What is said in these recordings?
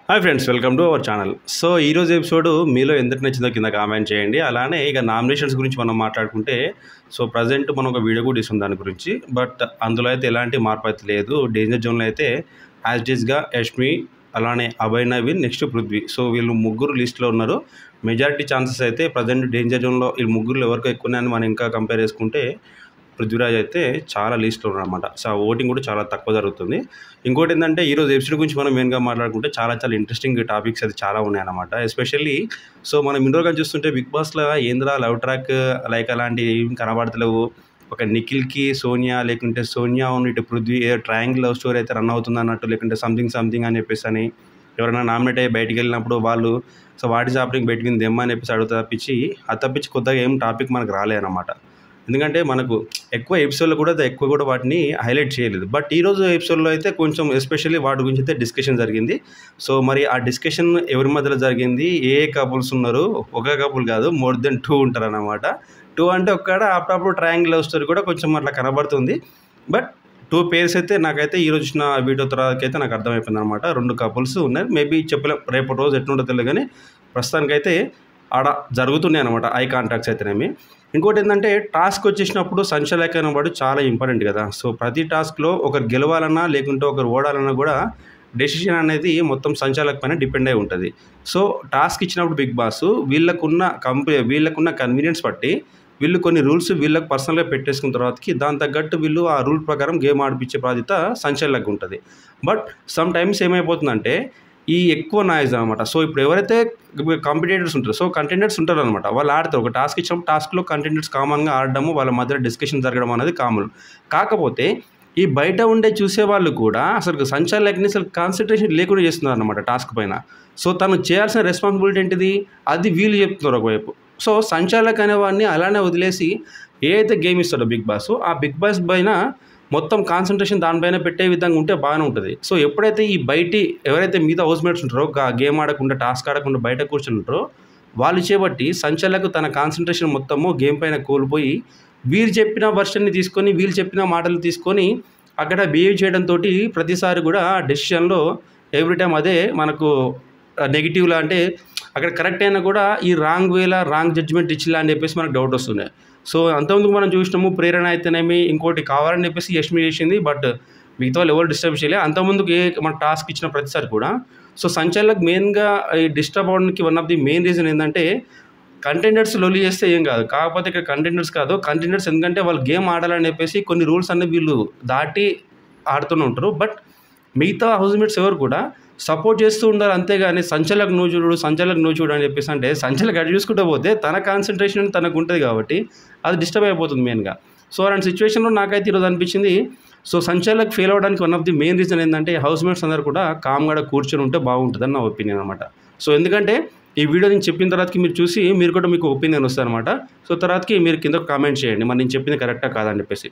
hi friends welcome to our channel so ఈరోజు episode మీలో ఎందుకు నచ్చిందో కింద కామెంట్ చేయండి అలానే ఇక నామినేషన్స్ గురించి మనం మాట్లాడుకుంటే సో ప్రజెంట్ మనం ఒక వీడియో కూడా ఇస్తాం దాని గురించి బట్ అందులో అయితే ఎలాంటి మార్పు అయితే లేదు డేంజర్ జోన్లో అయితే యాజ్ డీస్గా యష్మి అలానే అభయ్ నవీన్ నెక్స్ట్ పృథ్వీ సో వీళ్ళు ముగ్గురు లిస్ట్లో ఉన్నారు మెజారిటీ ఛాన్సెస్ అయితే ప్రజెంట్ డేంజర్ జోన్లో వీళ్ళు ముగ్గురు ఎవరికి ఎక్కువ ఉన్నాయని మనం ఇంకా కంపేర్ చేసుకుంటే పృథ్వీరాజ్ అయితే చాలా లీస్ట్లో ఉన్నారన్నమాట సో ఆ ఓటింగ్ కూడా చాలా తక్కువ జరుగుతుంది ఇంకోటి ఏంటంటే ఈరోజు ఎపిసోడ్ గురించి మనం మెయిన్గా మాట్లాడుకుంటే చాలా చాలా ఇంట్రెస్టింగ్ టాపిక్స్ అయితే చాలా ఉన్నాయన్నమాట ఎస్పెషల్లీ సో మనం ఇండోర్గా చూస్తుంటే బిగ్ బాస్లో ఏంద్రా లవ్ ట్రాక్ లైక్ అలాంటి ఏం కనబడతలేవు ఒక నిఖిల్కి సోనియా లేకుంటే సోనియా ఉన్న ఇటు పృథ్వీ ట్రయాంగిల్ లవ్ స్టోరీ అయితే రన్ అవుతుంది అన్నట్టు లేకుంటే సంథింగ్ సంథింగ్ అని చెప్పేసి అని ఎవరైనా నామినేట్ అయ్యి బయటికి వెళ్ళినప్పుడు వాళ్ళు సో వాటి జాబ్లింగ్ బయటికి దెమ్మ అని చెప్పేసి అడుగుతా తప్పించి అది తప్పించి కొత్తగా ఏం టాపిక్ మనకు రాలేదన్నమాట ఎందుకంటే మనకు ఎక్కువ ఎపిసోడ్లో కూడా ఎక్కువ కూడా వాటిని హైలైట్ చేయలేదు బట్ ఈరోజు ఎపిసోడ్లో అయితే కొంచెం ఎస్పెషల్లీ వాటి గురించి అయితే డిస్కషన్ జరిగింది సో మరి ఆ డిస్కషన్ ఎవరి మధ్యలో జరిగింది ఏ ఏ కపుల్స్ ఉన్నారు ఒక కపుల్ కాదు మోర్ దెన్ టూ ఉంటారు అన్నమాట టూ అంటే ఒక్కడ అప్పుడప్పుడు ట్రయాంగిల్ లవ్ స్టోరీ కూడా కొంచెం అట్లా కనబడుతుంది బట్ టూ పేర్స్ అయితే నాకైతే ఈ రోజు చూసిన వీడియో తర్వాత అయితే నాకు అర్థమైపోయింది అనమాట రెండు కపుల్స్ ఉన్నాయి మేబీ చెప్పలేం రేపు రోజు ఎట్లుంటుందో తెలియదు కానీ ప్రస్తుతానికైతే ఆడ జరుగుతున్నాయి అనమాట ఐ కాంటాక్ట్స్ అయితేనేమి ఇంకోటి ఏంటంటే టాస్క్ వచ్చేసినప్పుడు సంచలేఖ అనేవాడు చాలా ఇంపార్టెంట్ కదా సో ప్రతి టాస్క్లో ఒకరు గెలవాలన్నా లేకుంటే ఒకరు ఓడాలన్నా కూడా డెసిషన్ అనేది మొత్తం సంచాలక పైన డిపెండ్ అయి ఉంటుంది సో టాస్క్ ఇచ్చినప్పుడు బిగ్ బాస్ వీళ్ళకున్న కంపెనీ వీళ్ళకున్న కన్వీనియన్స్ బట్టి వీళ్ళు కొన్ని రూల్స్ వీళ్ళకి పర్సనల్గా పెట్టేసుకున్న తర్వాతకి దాని తగ్గట్టు వీళ్ళు ఆ రూల్ ప్రకారం గేమ్ ఆడిపించే బాధ్యత సంచలనకు ఉంటుంది బట్ సమ్ టైమ్స్ ఏమైపోతుందంటే ఈ ఎక్కువ నాయిస్ అనమాట సో ఇప్పుడు ఎవరైతే కాంపిటేటర్స్ ఉంటారో సో కంటెండర్స్ ఉంటారు అనమాట వాళ్ళు ఆడతారు ఒక టాస్క్ ఇచ్చినప్పుడు టాస్క్లో కంటెండర్స్ కామన్గా ఆడడము వాళ్ళ మధ్య డిస్కషన్ జరగడం అనేది కామన్ కాకపోతే ఈ బయట ఉండే చూసే వాళ్ళు కూడా అసలు సంచాలకుని అసలు కాన్సన్ట్రేషన్ లేకుండా చేస్తున్నారు అనమాట టాస్క్ పైన సో తను చేయాల్సిన రెస్పాన్సిబిలిటీ ఏంటిది అది వీళ్ళు చెప్తున్నారు ఒకవైపు సో సంచాలక్ అనేవాడిని అలానే వదిలేసి ఏ అయితే గేమ్ ఇస్తాడో బిగ్ బాస్ ఆ బిగ్ బాస్ పైన మొత్తం కాన్సన్ట్రేషన్ దానిపైన పెట్టే విధంగా ఉంటే బాగానే ఉంటుంది సో ఎప్పుడైతే ఈ బయటి ఎవరైతే మిగతా హౌస్మేట్స్ ఉంటారో గేమ్ ఆడకుండా టాస్క్ ఆడకుండా బయట కూర్చుని ఉంటారో వాళ్ళు చేపట్టి సంచలకు తన కాన్సన్ట్రేషన్ మొత్తము గేమ్ పైన కోల్పోయి వీరు చెప్పిన వర్షన్ని తీసుకొని వీళ్ళు చెప్పిన మాటలు తీసుకొని అక్కడ బిహేవ్ చేయడంతో ప్రతిసారి కూడా డెసిషన్లో ఎవ్రీ టైం అదే మనకు నెగిటివ్లా అంటే అక్కడ కరెక్ట్ అయినా కూడా ఈ రాంగ్ వేలా రాంగ్ జడ్జ్మెంట్ ఇచ్చిలా అని చెప్పేసి మనకు డౌట్ వస్తుంది సో అంతమందుకు మనం చూసినాము ప్రేరణ అయితేనేమి ఇంకోటి కావాలని చెప్పేసి యష్మి చేసింది బట్ మిగతా వాళ్ళు ఎవరు డిస్టర్బ్ చేయలేదు అంతకుముందుకు ఏ మన టాస్క్ ఇచ్చిన ప్రతిసారి కూడా సో సంచలనకు మెయిన్గా ఈ డిస్టర్బ్ అవడానికి one of the main reason ఏంటంటే కంటెండర్స్ లొల్లి చేస్తే ఏం కాదు కాకపోతే ఇక్కడ కంటెండర్స్ కాదు కంటెండర్స్ ఎందుకంటే వాళ్ళు గేమ్ ఆడాలని చెప్పేసి కొన్ని రూల్స్ అన్ని వీళ్ళు దాటి ఆడుతూనే ఉంటారు బట్ మిగతా హౌస్మేట్స్ ఎవరు కూడా సపోర్ట్ చేస్తూ ఉండాలి అంతేగాని సంచలకు నువ్వు చూడు సంచలకు నువ్వు చూడు అని చెప్పేసి అంటే సంచలకు అటు చూసుకుంటూ పోతే తన కాన్సన్ట్రేషన్ తనకు ఉంటుంది కాబట్టి అది డిస్టర్బ్ అయిపోతుంది మెయిన్గా సో అలాంటి సిచ్యువేషన్లో నాకైతే ఈరోజు అనిపించింది సో సంచలకు ఫెయిల్ అవ్వడానికి one of the main reason ఏంటంటే హౌస్మేట్స్ అందరూ కూడా కామ్గా కూర్చొని ఉంటే బాగుంటుందని నా ఒపీనియన్ అనమాట సో ఎందుకంటే ఈ వీడియో నేను చెప్పిన తర్వాతకి మీరు చూసి మీరు కూడా మీకు ఒపీనియన్ వస్తారనమాట సో తర్వాతకి మీరు కింద కామెంట్ చేయండి మరి నేను చెప్పింది కరెక్టా కాదని చెప్పేసి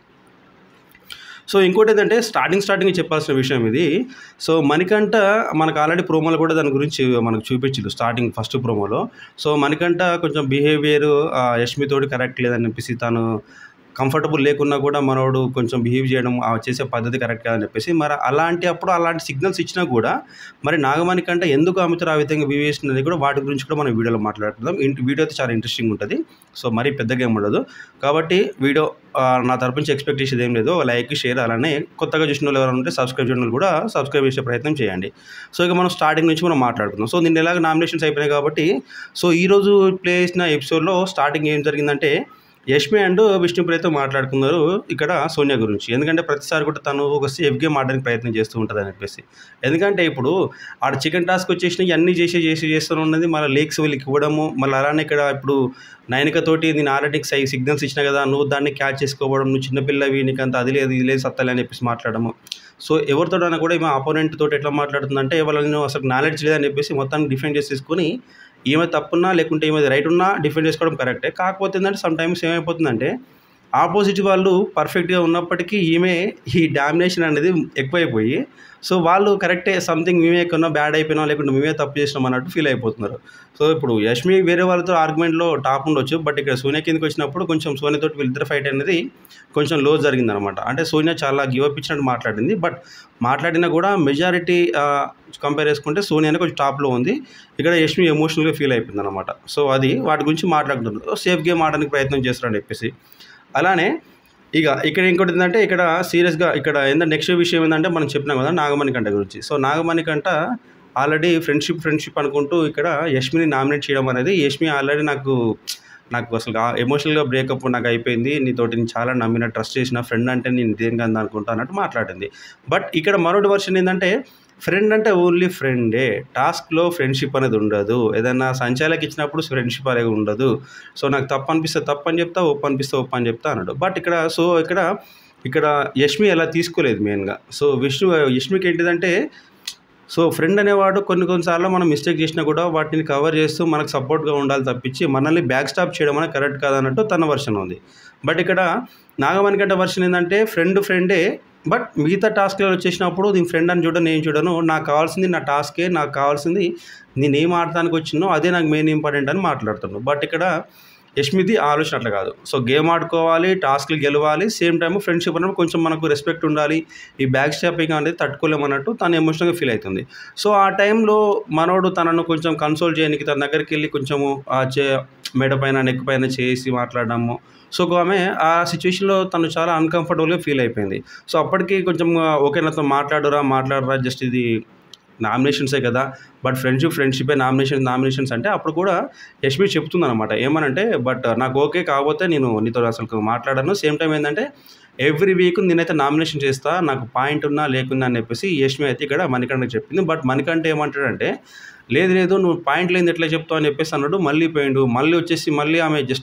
సో ఇంకోటి ఏంటంటే స్టార్టింగ్ స్టార్టింగ్ చెప్పాల్సిన విషయం ఇది సో మణికంట మనకు ఆల్రెడీ ప్రోమోలో కూడా దాని గురించి మనకు చూపించింది స్టార్టింగ్ ఫస్ట్ ప్రోమోలో సో మణికంట కొంచెం బిహేవియర్ యష్మితోటి కరెక్ట్ లేదని చెప్పేసి తను కంఫర్టబుల్ లేకున్నా కూడా మనోడు కొంచెం బిహేవ్ చేయడం ఆ చేసే పద్ధతి కరెక్ట్ కాదని చెప్పేసి మరి అలాంటి అప్పుడు అలాంటి సిగ్నల్స్ ఇచ్చినా కూడా మరి నాగమణి కంటే ఎందుకు ఆమెతో ఆ విధంగా బిహేవ్ చేసినది కూడా వాటి గురించి కూడా మనం వీడియోలో మాట్లాడుకుందాం ఇంటి వీడియో అయితే చాలా ఇంట్రెస్టింగ్ ఉంటుంది సో మరీ పెద్దగా ఏం ఉండదు కాబట్టి వీడియో నా తరపు నుంచి ఎక్స్పెక్టేషన్ ఏం లేదు లైక్ షేర్ అలానే కొత్తగా చూసిన వాళ్ళు ఎవరైనా ఉంటే సబ్స్క్రైబ్ చేయడం కూడా సబ్స్క్రైబ్ చేసే ప్రయత్నం చేయండి సో ఇక మనం స్టార్టింగ్ నుంచి మనం మాట్లాడుకుందాం సో నిన్న ఎలాగ నామినేషన్స్ అయిపోయినాయి కాబట్టి సో ఈరోజు ప్లే చేసిన ఎపిసోడ్లో స్టార్టింగ్ ఏం జరిగిందంటే యష్మి అండ్ విష్ణుప్రియతో మాట్లాడుకున్నారు ఇక్కడ సోనియా గురించి ఎందుకంటే ప్రతిసారి కూడా తను ఒక సేఫ్ గేమ్ ఆడడానికి ప్రయత్నం చేస్తూ ఉంటుంది అని చెప్పేసి ఎందుకంటే ఇప్పుడు ఆడ చికెన్ టాస్క్ వచ్చేసిన అన్నీ చేసి చేసి చేస్తూ ఉన్నది మళ్ళీ లేక్స్ వీళ్ళకి ఇవ్వడము మళ్ళీ అలానే ఇక్కడ ఇప్పుడు నైనికతోటి నేను ఆల్రెడీ సై సిగ్నల్స్ ఇచ్చిన కదా నువ్వు దాన్ని క్యాచ్ చేసుకోవడం నువ్వు చిన్నపిల్లవి నీకు అంత అది లేదు ఇది లేదు సత్తలే అని చెప్పేసి మాట్లాడము సో ఎవరితోటైనా కూడా ఈమె ఆపోనెంట్ తోటి ఎట్లా మాట్లాడుతుందంటే వాళ్ళని అసలు నాలెడ్జ్ లేదని చెప్పేసి మొత్తాన్ని డిఫెండ్ చేసేసుకొని ఈమె తప్పున్నా లేకుంటే ఈమె రైట్ ఉన్నా డిఫెండ్ చేసుకోవడం కరెక్టే కాకపోతే ఏంటంటే సమ్ టైమ్స్ ఏమైపోతుందంటే ఆపోజిట్ వాళ్ళు పర్ఫెక్ట్గా ఉన్నప్పటికీ ఈమె ఈ డామినేషన్ అనేది ఎక్కువైపోయి సో వాళ్ళు కరెక్టే సంథింగ్ మేమే ఎక్కువ బ్యాడ్ అయిపోయినా లేకుంటే మేమే తప్పు చేసినాం అన్నట్టు ఫీల్ అయిపోతున్నారు సో ఇప్పుడు యష్మి వేరే వాళ్ళతో ఆర్గ్యుమెంట్లో టాప్ ఉండొచ్చు బట్ ఇక్కడ సోనియా కిందకి వచ్చినప్పుడు కొంచెం సోనియాతో వీళ్ళిద్దరు ఫైట్ అనేది కొంచెం లో జరిగిందనమాట అంటే సోనియా చాలా గివ్ అప్ ఇచ్చినట్టు మాట్లాడింది బట్ మాట్లాడినా కూడా మెజారిటీ కంపేర్ చేసుకుంటే సోనియానే కొంచెం టాప్లో ఉంది ఇక్కడ యష్మి ఎమోషనల్గా ఫీల్ అయిపోయింది అనమాట సో అది వాటి గురించి మాట్లాడుతున్నారు సేఫ్ గేమ్ ఆడడానికి ప్రయత్నం చేస్తారని చెప్పేసి అలానే ఇక ఇక్కడ ఇంకోటి ఏంటంటే ఇక్కడ సీరియస్గా ఇక్కడ ఏంటంటే నెక్స్ట్ విషయం ఏంటంటే మనం చెప్పినాం కదా నాగమణి కంట గురించి సో నాగమణి కంట ఆల్రెడీ ఫ్రెండ్షిప్ ఫ్రెండ్షిప్ అనుకుంటూ ఇక్కడ యష్మిని నామినేట్ చేయడం అనేది యష్మి ఆల్రెడీ నాకు నాకు అసలు ఎమోషనల్గా బ్రేకప్ నాకు అయిపోయింది నీతోటి నేను చాలా నమ్మిన ట్రస్ట్ చేసిన ఫ్రెండ్ అంటే నేను ఇదేం కదా అనుకుంటా అన్నట్టు మాట్లాడింది బట్ ఇక్కడ మరొకటి వర్షన్ ఏంటంటే ఫ్రెండ్ అంటే ఓన్లీ ఫ్రెండే టాస్క్లో ఫ్రెండ్షిప్ అనేది ఉండదు ఏదైనా సంచాలకి ఇచ్చినప్పుడు ఫ్రెండ్షిప్ అనేది ఉండదు సో నాకు తప్పు అనిపిస్తే తప్పు అని చెప్తా ఒప్పు అనిపిస్తే ఒప్పు అని చెప్తా అన్నాడు బట్ ఇక్కడ సో ఇక్కడ ఇక్కడ యష్మి అలా తీసుకోలేదు మెయిన్గా సో విష్ణు యష్మికి ఏంటిదంటే సో ఫ్రెండ్ అనేవాడు కొన్ని కొన్నిసార్లు మనం మిస్టేక్ చేసినా కూడా వాటిని కవర్ చేస్తూ మనకు సపోర్ట్గా ఉండాలి తప్పించి మనల్ని బ్యాక్ స్టాప్ చేయడం అనేది కరెక్ట్ కాదన్నట్టు తన వర్షన్ ఉంది బట్ ఇక్కడ నాగమణి గంట వర్షన్ ఏంటంటే ఫ్రెండ్ ఫ్రెండే బట్ మిగతా టాస్క్లో వచ్చేసినప్పుడు దీని ఫ్రెండ్ అని చూడను నేను చూడను నాకు కావాల్సింది నా టాస్కే నాకు కావాల్సింది నేను ఏం ఆడటానికి వచ్చినో అదే నాకు మెయిన్ ఇంపార్టెంట్ అని మాట్లాడుతున్నాను బట్ ఇక్కడ యష్మిది ఆలోచన అట్లా కాదు సో గేమ్ ఆడుకోవాలి టాస్క్లు గెలవాలి సేమ్ టైం ఫ్రెండ్షిప్ అన్నప్పుడు కొంచెం మనకు రెస్పెక్ట్ ఉండాలి ఈ బ్యాక్ స్టాపింగ్ అనేది తట్టుకోలేమన్నట్టు తను ఎమోషనల్గా ఫీల్ అవుతుంది సో ఆ టైంలో మనోడు తనను కొంచెం కన్సోల్ చేయడానికి తన దగ్గరికి వెళ్ళి కొంచెము ఆ చే మెడ పైన నెక్ పైన చేసి మాట్లాడడము సో ఆమె ఆ సిచ్యువేషన్లో తను చాలా అన్కంఫర్టబుల్గా ఫీల్ అయిపోయింది సో అప్పటికి కొంచెం ఓకే నాతో మాట్లాడరా మాట్లాడరా జస్ట్ ఇది నామినేషన్సే కదా బట్ ఫ్రెండ్షిప్ ఫ్రెండ్షిపే నామినేషన్ నామినేషన్స్ అంటే అప్పుడు కూడా యష్మి చెప్తుంది అనమాట ఏమనంటే బట్ నాకు ఓకే కాకపోతే నేను నీతో అసలు మాట్లాడాను సేమ్ టైం ఏంటంటే ఎవ్రీ వీక్ నేనైతే నామినేషన్ చేస్తా నాకు పాయింట్ ఉన్నా లేకున్నా అని చెప్పేసి యష్మి అయితే ఇక్కడ మణికంఠకి చెప్పింది బట్ మణికంఠ ఏమంటాడంటే లేదు లేదు నువ్వు పాయింట్ లేని ఎట్లా చెప్తావు అని చెప్పేసి అన్నాడు మళ్ళీ పోయిండు మళ్ళీ వచ్చేసి మళ్ళీ ఆమె జస్ట్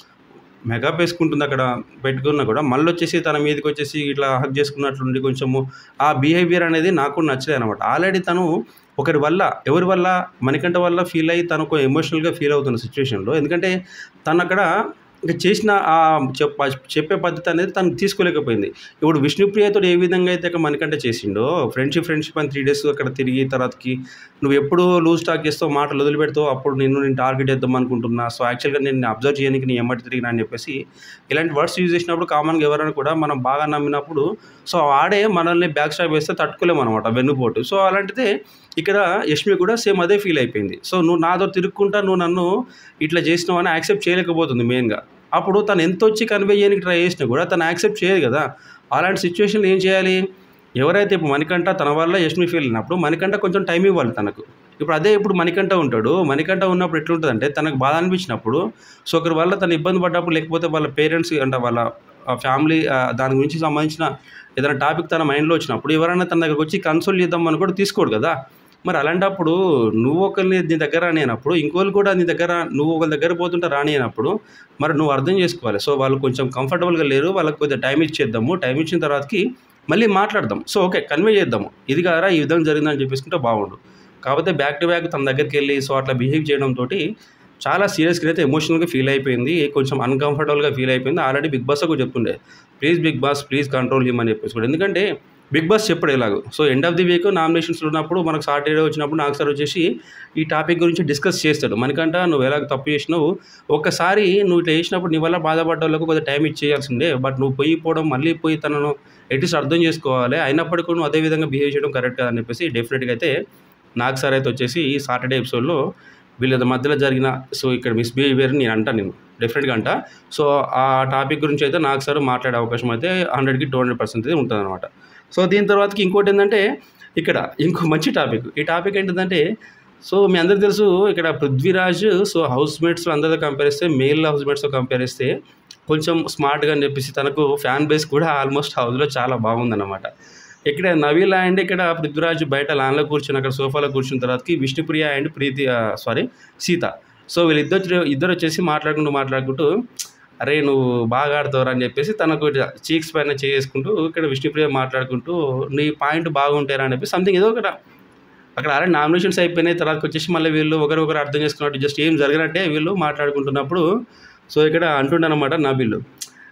మెగా వేసుకుంటుంది అక్కడ పెట్టుకున్నా కూడా మళ్ళీ వచ్చేసి తన మీదకి వచ్చేసి ఇట్లా హక్ చేసుకున్నట్లుండి కొంచెము ఆ బిహేవియర్ అనేది నాకు నచ్చలేదు అనమాట ఆల్రెడీ తను ఒకరి వల్ల ఎవరి వల్ల మణికంఠ వల్ల ఫీల్ అయ్యి తనకు ఎమోషనల్గా ఫీల్ అవుతున్న సిచ్యువేషన్లో ఎందుకంటే తను అక్కడ ఇంకా చేసిన ఆ చెప్ప చెప్పే పద్ధతి అనేది తను తీసుకోలేకపోయింది ఇప్పుడు విష్ణుప్రియతో ఏ విధంగా అయితే అక్కడ మణికంఠ చేసిండో ఫ్రెండ్షిప్ ఫ్రెండ్షిప్ అని త్రీ డేస్ అక్కడ తిరిగి తర్వాతకి నువ్వు ఎప్పుడు లూజ్ టాక్ చేస్తావు మాటలు వదిలిపెడతావు అప్పుడు నిన్ను నేను టార్గెట్ చేద్దాం అనుకుంటున్నా సో యాక్చువల్గా నేను అబ్జర్వ్ చేయడానికి నీ ఎమ్మటి తిరిగినా అని చెప్పేసి ఇలాంటి వర్డ్స్ యూజ్ చేసినప్పుడు కామన్గా ఎవరైనా కూడా మనం బాగా నమ్మినప్పుడు సో ఆడే మనల్ని బ్యాక్ స్టాప్ వేస్తే తట్టుకోలేము అనమాట వెన్నుపోటు సో అలాంటిదే ఇక్కడ యష్మి కూడా సేమ్ అదే ఫీల్ అయిపోయింది సో నువ్వు నాతో తిరుక్కుంటా నువ్వు నన్ను ఇట్లా చేసినావు అని యాక్సెప్ట్ చేయలేకపోతుంది మెయిన్గా అప్పుడు తను ఎంత వచ్చి కన్వే చేయడానికి ట్రై చేసినా కూడా తను యాక్సెప్ట్ చేయదు కదా అలాంటి సిచ్యువేషన్లో ఏం చేయాలి ఎవరైతే ఇప్పుడు మణికంఠ తన వల్ల యష్మి ఫీల్ అయినప్పుడు మణికంఠ కొంచెం టైం ఇవ్వాలి తనకు ఇప్పుడు అదే ఇప్పుడు మణికంఠ ఉంటాడు మణికంఠ ఉన్నప్పుడు ఎట్లుంటుందంటే తనకు బాధ అనిపించినప్పుడు సో ఒకరి వల్ల తను ఇబ్బంది పడ్డప్పుడు లేకపోతే వాళ్ళ పేరెంట్స్ అంటే వాళ్ళ ఫ్యామిలీ దాని గురించి సంబంధించిన ఏదైనా టాపిక్ తన మైండ్లో వచ్చినప్పుడు ఎవరైనా తన దగ్గరకు వచ్చి కన్సోల్ చేద్దామని కూడా తీసుకోడు కదా మరి అలాంటప్పుడు నువ్వు ఒకరిని నీ దగ్గర రానియనప్పుడు ఇంకోళ్ళు కూడా నీ దగ్గర నువ్వు ఒకరి దగ్గర పోతుంటే రానియనప్పుడు మరి నువ్వు అర్థం చేసుకోవాలి సో వాళ్ళు కొంచెం కంఫర్టబుల్గా లేరు వాళ్ళకి కొద్దిగా టైం ఇచ్చేద్దాము టైం ఇచ్చిన తర్వాతకి మళ్ళీ మాట్లాడదాం సో ఓకే కన్వే చేద్దాము ఇది కారా ఈ విధంగా జరిగిందని చెప్పేసుకుంటే బాగుండు కాకపోతే బ్యాక్ టు బ్యాక్ తన దగ్గరికి వెళ్ళి సో అట్లా బిహేవ్ చేయడంతో చాలా సీరియస్గా అయితే ఎమోషనల్గా ఫీల్ అయిపోయింది కొంచెం అన్కంఫర్టబుల్గా ఫీల్ అయిపోయింది ఆల్రెడీ బిగ్ బాస్ కూడా చెప్తుండే please Bigg Boss please control him అని చెప్పేసి కూడా ఎందుకంటే బిగ్ బాస్ చెప్పడు ఇలాగో so end of the week nominations ఉన్నప్పుడు మనకు సాటర్డే వచ్చినప్పుడు నాకు సార్ వచ్చేసి ఈ టాపిక్ గురించి డిస్కస్ చేస్తాడు మనకంట నువ్వు ఎలాగ తప్పు చేసినావు ఒక్కసారి నువ్వు ఇట్లా చేసినప్పుడు నీ వల్ల బాధపడ్డ వాళ్ళకు కొద్దిగా టైం ఇచ్చేయాల్సిందే బట్ నువ్వు పోయి పోవడం మళ్ళీ పోయి తనను ఎట్లీస్ట్ అర్థం చేసుకోవాలి అయినప్పటికీ నువ్వు అదే విధంగా బిహేవ్ చేయడం కరెక్ట్ అని చెప్పేసి డెఫినెట్గా అయితే నాకు సార్ అయితే వచ్చేసి ఈ సాటర్డే ఎపిసోడ్లో వీళ్ళ మధ్యలో జరిగిన సో ఇక్కడ మిస్బిహేవియర్ నేను అంటాను నేను డెఫినెట్గా అంట సో ఆ టాపిక్ గురించి అయితే నాకు సార్ మాట్లాడే అవకాశం అయితే హండ్రెడ్కి టూ హండ్రెడ్ పర్సెంట్ అయితే ఉంటుంది అనమాట సో దీని తర్వాతకి ఇంకోటి ఏంటంటే ఇక్కడ ఇంకో మంచి టాపిక్ ఈ టాపిక్ ఏంటిదంటే సో మీ అందరికి తెలుసు ఇక్కడ పృథ్వీరాజ్ సో హౌస్ మేట్స్ అందరితో కంపేర్ చేస్తే మేల్ హౌస్ మేట్స్తో కంపేర్ చేస్తే కొంచెం స్మార్ట్గా అని చెప్పేసి తనకు ఫ్యాన్ బేస్ కూడా ఆల్మోస్ట్ హౌస్లో చాలా బాగుందన్నమాట ఇక్కడ నవీల్ అండ్ ఇక్కడ పృథ్వీరాజ్ బయట లాన్లో కూర్చుని అక్కడ సోఫాలో కూర్చున్న తర్వాతకి Vishnupriya and Preethi sorry Seetha so వీళ్ళిద్దరు ఇద్దరు వచ్చేసి మాట్లాడుకుంటూ మాట్లాడుకుంటూ అరే నువ్వు బాగా ఆడతావు అని చెప్పేసి తనకు చీక్స్ పైన చేసుకుంటూ ఇక్కడ విష్ణుప్రియ మాట్లాడుకుంటూ నీ పాయింట్ బాగుంటారా అని చెప్పి సంథింగ్ ఏదో ఒకటి అక్కడ ఆల్రెడీ నామినేషన్స్ అయిపోయినాయి తర్వాత వచ్చేసి మళ్ళీ వీళ్ళు ఒకరొకరు అర్థం చేసుకున్నట్టు జస్ట్ ఏం జరిగినట్టే వీళ్ళు మాట్లాడుకుంటున్నప్పుడు సో ఇక్కడ అంటుండనమాట నబిల్లు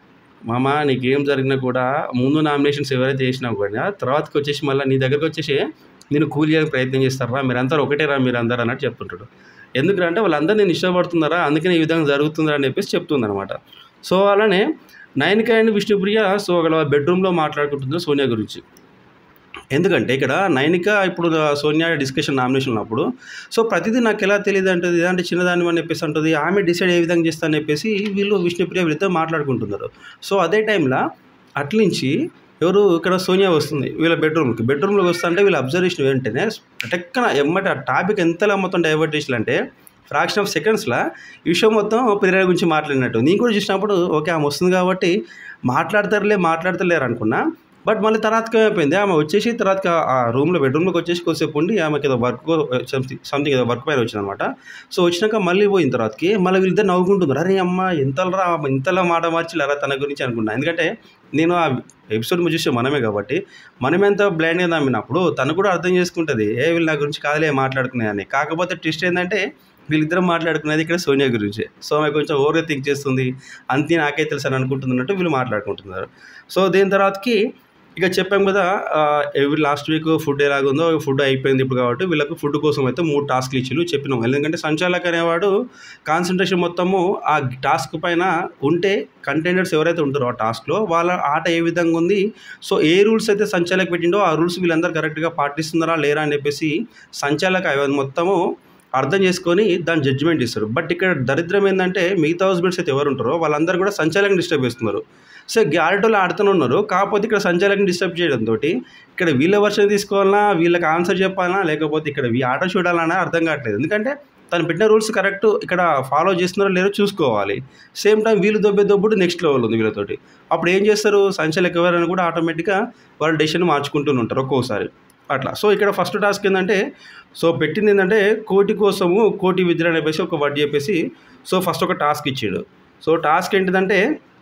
మామ నీకేం జరిగినా కూడా ముందు నామినేషన్స్ ఎవరైతే చేసినా కూడా తర్వాతకి వచ్చేసి మళ్ళీ నీ దగ్గరకు వచ్చేసి నేను కూల్ చేయడానికి ప్రయత్నం చేస్తారా మీరందరూ ఒకటేరా మీరు అందరు అన్నట్టు చెప్తుంటాడు ఎందుకంటే వాళ్ళందరూ నేను ఇష్టపడుతున్నారా అందుకని ఈ విధంగా జరుగుతుందా అని చెప్పేసి చెప్తుంది అనమాట సో అలానే నయనిక అండ్ విష్ణుప్రియ సో అక్కడ బెడ్రూమ్లో మాట్లాడుకుంటుంది సోనియా గురించి ఎందుకంటే ఇక్కడ నైనిక ఇప్పుడు సోనియా డిస్కషన్ నామినేషన్ ఉన్నప్పుడు సో ప్రతిదీ నాకు ఎలా తెలియదు అంటుంది అంటే చిన్నదాని అని చెప్పేసి అంటుంది ఆమె డిసైడ్ ఏ విధంగా చేస్తా అని చెప్పేసి వీళ్ళు విష్ణుప్రియ వీళ్ళతో మాట్లాడుకుంటున్నారు సో అదే టైంలో అట్నుంచి ఎవరు ఇక్కడ సోనియా వస్తుంది వీళ్ళ బెడ్రూమ్కి బెడ్రూమ్లోకి వస్తా అంటే వీళ్ళ అబ్జర్వేషన్ వెంటనే టెక్కన ఎమ్మటి ఆ టాపిక్ ఎంతలా మొత్తం డైవర్ట్ చేసిలంటే ఫ్రాక్షన్ ఆఫ్ సెకండ్స్లో ఈ విషయం మొత్తం ప్రియా గురించి మాట్లాడినట్టు నేను కూడా చూసినప్పుడు ఓకే ఆమె వస్తుంది కాబట్టి మాట్లాడతారులే మాట్లాడతలేరు అనుకున్నా బట్ మళ్ళీ తర్వాతకి ఏమైపోయింది ఆమె వచ్చేసి తర్వాత ఆ రూమ్లో బెడ్రూమ్లోకి వచ్చేసి కొద్దిసేపు ఉండి ఆమెకి ఏదో వర్క్ సంథింగ్ సంథింగ్ ఏదో వర్క్ పైన వచ్చిందనమాట సో వచ్చినాక మళ్ళీ పోయిన తర్వాతకి మళ్ళీ వీళ్ళిద్దరు నవ్వుకుంటున్నారు అరే అమ్మ ఇంతలా ఇంతలా మాట మార్చిలారా తన గురించి అనుకున్నా ఎందుకంటే నేను ఆ ఎపిసోడ్ చూసే మనమే కాబట్టి మనం ఎంత బ్లైండ్గా నమ్మినప్పుడు తను కూడా అర్థం చేసుకుంటుంది ఏ వీళ్ళు నా గురించి కాదులే మాట్లాడుకునే అని కాకపోతే ట్విస్ట్ ఏంటంటే వీళ్ళిద్దరం మాట్లాడుకునేది ఇక్కడ సోనియా గురించి సో ఆమె కొంచెం ఓవర్గా థింక్ చేస్తుంది అంతే నాకే తెలుసు అని అనుకుంటున్నట్టు వీళ్ళు మాట్లాడుకుంటున్నారు సో దీని తర్వాతకి ఇక చెప్పాం కదా ఎవ్రీ లాస్ట్ వీక్ ఫుడ్ ఎలాగుందో ఫుడ్ అయిపోయింది ఇప్పుడు కాబట్టి వీళ్ళకు ఫుడ్ కోసం అయితే మూడు టాస్క్లు ఇచ్చిలు చెప్పినాం ఎందుకంటే సంచాలక్ అనేవాడు కాన్సన్ట్రేషన్ మొత్తము ఆ టాస్క్ పైన ఉంటే కంటెండర్స్ ఎవరైతే ఉంటారో ఆ టాస్క్లో వాళ్ళ ఆట ఏ విధంగా ఉంది సో ఏ రూల్స్ అయితే సంచాలక్ పెట్టిండో ఆ రూల్స్ వీళ్ళందరూ కరెక్ట్గా పాటిస్తున్నారా లేరా అని చెప్పేసి సంచాలక్ అవి మొత్తము అర్థం చేసుకొని దాని జడ్జిమెంట్ ఇస్తారు బట్ ఇక్కడ దరిద్రం ఏంటంటే మిగతా హౌస్బేట్స్ అయితే ఎవరు ఉంటారో వాళ్ళందరూ కూడా సంచాలకం డిస్టర్బ్ చేస్తున్నారు సో గ్యారెటోలు ఆడుతూనే ఉన్నారు కాకపోతే ఇక్కడ సంచాలకం డిస్టర్బ్ చేయడంతో ఇక్కడ వీళ్ళ వర్షన్ తీసుకోవాలన్నా వీళ్ళకి ఆన్సర్ చెప్పాలన్నా లేకపోతే ఇక్కడ ఈ ఆట చూడాలన్నా అర్థం కావట్లేదు ఎందుకంటే తను పెట్టిన రూల్స్ కరెక్ట్ ఇక్కడ ఫాలో చేస్తున్నారో లేదో చూసుకోవాలి సేమ్ టైం వీళ్ళు దొబ్బే దొబ్బుడు నెక్స్ట్ లెవెల్ ఉంది వీళ్ళతోటి అప్పుడు ఏం చేస్తారు సంచాలక ఎవరైనా కూడా ఆటోమేటిక్గా వాళ్ళ డెసిషన్ మార్చుకుంటూ ఉంటారు ఒక్కోసారి అట్లా సో ఇక్కడ ఫస్ట్ టాస్క్ ఏంటంటే సో పెట్టింది ఏంటంటే కోటి కోసము కోటి విద్య అని చెప్పేసి ఒక వర్డ్ చెప్పేసి సో ఫస్ట్ ఒక టాస్క్ ఇచ్చాడు సో టాస్క్ ఏంటిదంటే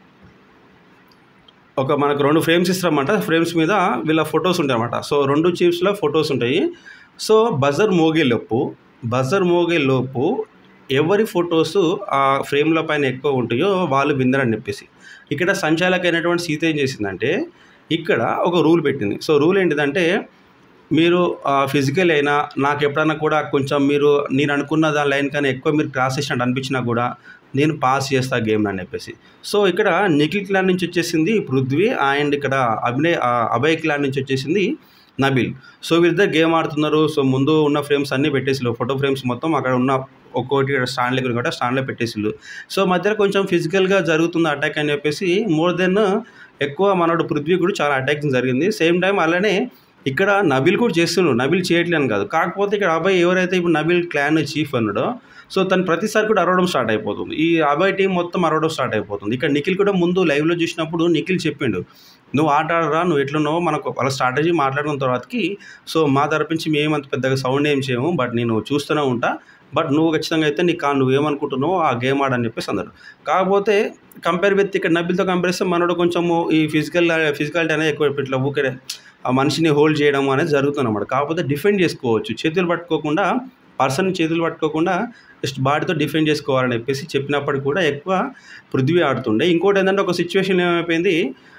ఒక మనకు రెండు ఫ్రేమ్స్ ఇస్తారన్నమాట ఫ్రేమ్స్ మీద వీళ్ళ ఫొటోస్ ఉంటాయి అన్నమాట సో రెండు చీఫ్స్లో ఫొటోస్ ఉంటాయి సో బజర్ మోగే లోపు బజర్ మోగే లోపు ఎవరి ఫొటోస్ ఆ ఫ్రేమ్ల పైన ఎక్కువ ఉంటాయో వాళ్ళు విందరని చెప్పేసి ఇక్కడ సంచాలక అయినటువంటి సీత ఏం చేసిందంటే ఇక్కడ ఒక రూల్ పెట్టింది సో రూల్ ఏంటిదంటే మీరు ఫిజికల్ అయినా నాకు ఎప్పుడన్నా కూడా కొంచెం మీరు నేను అనుకున్న దాని లైన్ కన్నా ఎక్కువ మీరు క్రాస్ చేసినట్టు అనిపించినా కూడా నేను పాస్ చేస్తా గేమ్ అని చెప్పేసి సో ఇక్కడ నిఖిల్ క్లాన్ నుంచి వచ్చేసింది పృథ్వీ అండ్ ఇక్కడ అభినయ్ ఆ, అభయ్ క్లాన్ నుంచి వచ్చేసింది నబిల్ సో వీరిద్దరు గేమ్ ఆడుతున్నారు సో ముందు ఉన్న ఫ్రేమ్స్ అన్నీ పెట్టేసిల్లు ఫోటో ఫ్రేమ్స్ మొత్తం అక్కడ ఉన్న ఒక్కోటి స్టాండ్ దగ్గర కూడా స్టాండ్లో పెట్టేసిల్లు సో మధ్యలో కొంచెం ఫిజికల్గా జరుగుతుంది అటాక్ అని చెప్పేసి మోర్ దెన్ ఎక్కువ మనోడు పృథ్వీ కూడా చాలా అటాకింగ్ జరిగింది సేమ్ టైం అలానే ఇక్కడ నబిల్ కూడా చేస్తున్నాడు నబిల్ చేయట్లేని కాదు కాకపోతే ఇక్కడ అబ్బాయి ఎవరైతే ఇప్పుడు నబిల్ క్లాన్ చీఫ్ అన్నాడో సో తను ప్రతిసారి కూడా అరవడం స్టార్ట్ అయిపోతుంది ఈ అబ్బాయి టీం మొత్తం అరవడం స్టార్ట్ అయిపోతుంది ఇక్కడ నిఖిల్ కూడా ముందు లైవ్లో చూసినప్పుడు నిఖిల్ చెప్పిండు నువ్వు ఆట ఆడరా నువ్వు ఎట్లున్నావో మనకు వాళ్ళ స్ట్రాటజీ మాట్లాడుకున్న తర్వాతకి సో మా తరపు నుంచి మేము అంత పెద్దగా సౌండ్ ఏం చేయము బట్ నేను చూస్తూనే ఉంటా బట్ నువ్వు ఖచ్చితంగా అయితే నీకు కా- నువ్వు ఏమనుకుంటున్నావో ఆ గేమ్ ఆడని చెప్పేసి అన్నారు కాకపోతే కంపేర్ విత్ ఇక్కడ నబిల్తో కంపేర్ చేస్తే మనోడు కొంచెము ఈ ఫిజికల్ ఫిజికాలిటీ అనేది ఎక్కువ ఇట్లా ఊకే ఆ మనిషిని హోల్డ్ చేయడం అనేది జరుగుతుంది అన్నమాట కాకపోతే డిఫెండ్ చేసుకోవచ్చు చేతులు పట్టుకోకుండా పర్సన్ చేతులు పట్టుకోకుండా జస్ట్ బాడీతో డిఫెండ్ చేసుకోవాలని చెప్పేసి చెప్పినప్పటికి కూడా ఎక్కువ పృథ్వీ ఆడుతుండే ఇంకోటి ఏంటంటే ఒక సిచ్యువేషన్ ఏమైపోయింది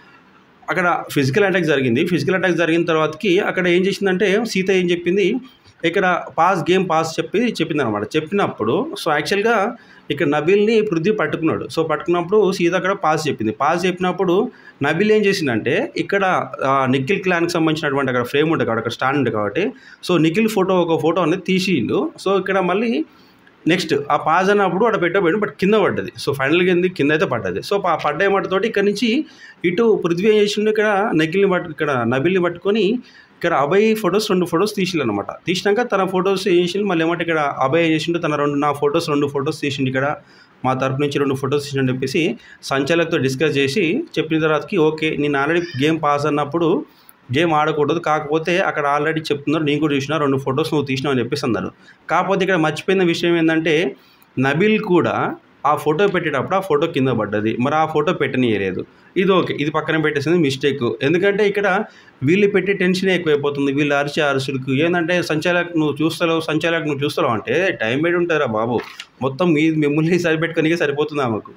అక్కడ ఫిజికల్ అటాక్ జరిగింది ఫిజికల్ అటాక్ జరిగిన తర్వాతకి అక్కడ ఏం చేసిందంటే సీత ఏం చెప్పింది ఇక్కడ పాస్ గేమ్ పాస్ చెప్పి చెప్పింది అనమాట చెప్పినప్పుడు సో యాక్చువల్గా ఇక్కడ నబిల్ని పృథ్వీ పట్టుకున్నాడు సో పట్టుకున్నప్పుడు సీత అక్కడ పాస్ చెప్పింది పాస్ చెప్పినప్పుడు నబిల్ ఏం చేసిందంటే ఇక్కడ ఆ, నిఖిల్ క్లాన్కి సంబంధించినటువంటి అక్కడ ఫ్రేమ్ ఉంటుంది కాబట్టి అక్కడ స్టాండ్ ఉంది కాబట్టి సో నిఖిల్ ఫోటో ఒక ఫోటో అనేది తీసిండు సో ఇక్కడ మళ్ళీ నెక్స్ట్ ఆ పాజ్ అన్నప్పుడు అక్కడ పెట్టబోయింది బట్ కింద పడ్డది సో ఫైనల్గా ఏంది కింద అయితే పడ్డది సో ఆ పడ్డ ఏమంటతోటి ఇక్కడ నుంచి ఇటు పృథ్వీ ఏం చేసిండు ఇక్కడ నకిల్ని పట్టు ఇక్కడ నబిల్ని పట్టుకొని ఇక్కడ అభయ్ ఫొటోస్ రెండు ఫొటోస్ తీసిండు అనమాట తీసినాక తన ఫొటోస్ ఏం చేసిండు మళ్ళీ ఏమంటే ఇక్కడ అభయ్ ఏం చేసిండు తన రెండు నా ఫొటోస్ రెండు ఫొటోస్ తీసిండు ఇక్కడ మా తరపు నుంచి రెండు ఫొటోస్ తీసిండు అని చెప్పేసి సంచాలకుతో డిస్కస్ చేసి చెప్పిన తర్వాతకి ఓకే నేను ఆల్రెడీ గేమ్ పాస్ అన్నప్పుడు గేమ్ ఆడకూడదు కాకపోతే అక్కడ ఆల్రెడీ చెప్తున్నారు నేను కూడా చూసిన రెండు ఫొటోస్ నువ్వు తీసినావు అని చెప్పేసి అన్నారు కాకపోతే ఇక్కడ మర్చిపోయిన విషయం ఏంటంటే నబిల్ కూడా ఆ ఫోటో పెట్టేటప్పుడు ఆ ఫోటో కింద పడ్డది మరి ఆ ఫోటో పెట్టనీయలేదు ఇది ఓకే ఇది పక్కన పెట్టేసింది మిస్టేక్ ఎందుకంటే ఇక్కడ వీళ్ళు పెట్టే టెన్షన్ ఎక్కువైపోతుంది వీళ్ళు అరిచే అరుసులకు ఏంటంటే సంచాలక్ నువ్వు చూస్తావు సంచాలక్ నువ్వు చూస్తావు అంటే టైం పెట్టి ఉంటారా బాబు మొత్తం మీ మిమ్మల్ని సరిపెట్టుకోనికే సరిపోతుంది ఆమెకు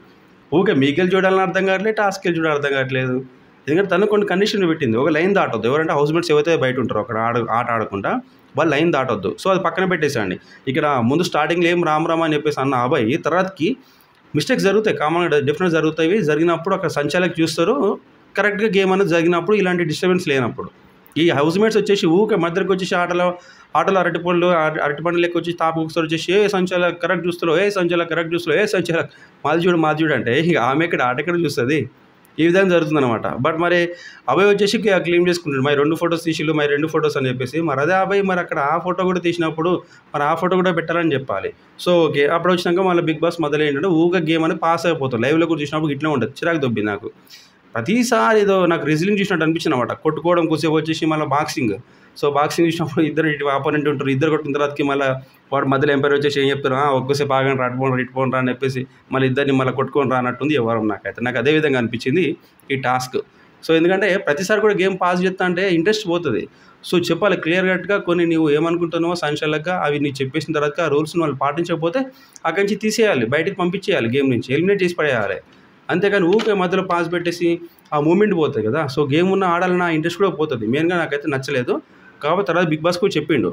ఊకే మీకెళ్ళి చూడాలని అర్థం కావట్లేదు టాస్క్ వెళ్ళి చూడాలని అర్థం కావట్లేదు ఎందుకంటే తను కొన్ని కండిషన్లు పెట్టింది ఒక లైన్ దాటొద్దు ఎవరంటే హౌస్ మేట్స్ ఎవరైతే బయట ఉంటారో అక్కడ ఆడ ఆట ఆడకుండా వాళ్ళు లైన్ దాటొద్దు సో అది పక్కన పెట్టేసండి ఇక్కడ ముందు స్టార్టింగ్లో ఏం రామ్ రామ్ అని చెప్పేసి అన్న అబ్బాయి తర్వాతకి మిస్టేక్స్ జరుగుతాయి కామన్గా డెఫినెట్ జరుగుతాయి జరిగినప్పుడు అక్కడ సంచాలక్ చూస్తారు కరెక్ట్గా గేమ్ అనేది జరిగినప్పుడు ఇలాంటి డిస్టర్బెన్స్ లేనప్పుడు ఈ హౌస్ మేట్స్ వచ్చేసి ఊకే మధ్యలోకి వచ్చేసి ఆటలో ఆటలో అరటిపళ్ళు అర- అరటిపండు లెక్క వచ్చి తాపు ఒకసారి వచ్చేసి ఏ సంచాలక్ కరెక్ట్ చూస్తారు ఏ సంచాలక్ కరెక్ట్ చూస్తారు ఏ సంచాలక్ మాది చూడు మాది చూడు అంటే ఇక ఆమె ఇక్కడ ఆట ఎక్కడ చూస్తుంది ఈ విధంగా జరుగుతుంది అనమాట బట్ మరి అబ్బాయి వచ్చేసి క్లీన్ చేసుకుంటాడు మరి రెండు ఫొటోస్ తీసిళ్ళు మరి రెండు ఫొటోస్ అని చెప్పేసి మరి అదే అబ్బాయి మరి అక్కడ ఆ ఫోటో కూడా తీసినప్పుడు మరి ఆ ఫోటో కూడా పెట్టాలని చెప్పాలి సో ఓకే అప్పుడు వచ్చినాక మళ్ళీ బిగ్ బాస్ మొదలు ఏంటంటే ఊగా గేమ్ అనేది పాస్ అయిపోతుంది లైవ్లో కూడా చూసినప్పుడు ఇట్లా ఉంటుంది చిరాకు దొబ్బింది నాకు ప్రతిసారి ఏదో నాకు రెజ్లింగ్ చూసినట్టు అనిపించింది అనమాట కొట్టుకోవడం కూసేపు వచ్చేసి మళ్ళీ బాక్సింగ్ సో బాక్సింగ్ చూసినప్పుడు ఇద్దరు ఇటు ఆపోనెంట్ ఉంటారు ఇద్దరు కొట్టిన తర్వాతకి మళ్ళీ వాడు మధ్యలో ఎంపైర్ వచ్చేసి ఏం చెప్తారు "ఆ, ఒక్కసేపు ఆగండి రా అటుపోండి ఇటుపోండి రా అని చెప్పేసి మళ్ళీ ఇద్దరిని మళ్ళీ కొట్టుకొని రా అన్నట్టుంది ఎవరు నాకైతే నాకు అదే విధంగా అనిపించింది ఈ టాస్క్ సో ఎందుకంటే ప్రతిసారి కూడా గేమ్ పాస్ చేస్తా అంటే ఇంట్రెస్ట్ పోతుంది సో చెప్పాలి క్లియర్ కట్గా కొన్ని నువ్వు ఏమనుకుంటున్నావో సంచలక అవి నీకు చెప్పేసిన తర్వాత ఆ రూల్స్ని వాళ్ళు పాటించకపోతే అక్కడి నుంచి తీసేయాలి బయటికి పంపించేయాలి గేమ్ నుంచి ఎలిమినేట్ చేసి పడేయాలి అంతేకాని ఊకే మధ్యలో పాస్ పెట్టేసి ఆ మూమెంట్ పోతుంది కదా సో గేమ్ ఉన్న ఆడాలన్న ఇంట్రెస్ట్ కూడా పోతుంది మెయిన్గా నాకైతే నచ్చలేదు కాబట్టి తర్వాత బిగ్ బాస్ కూడా చెప్పిండు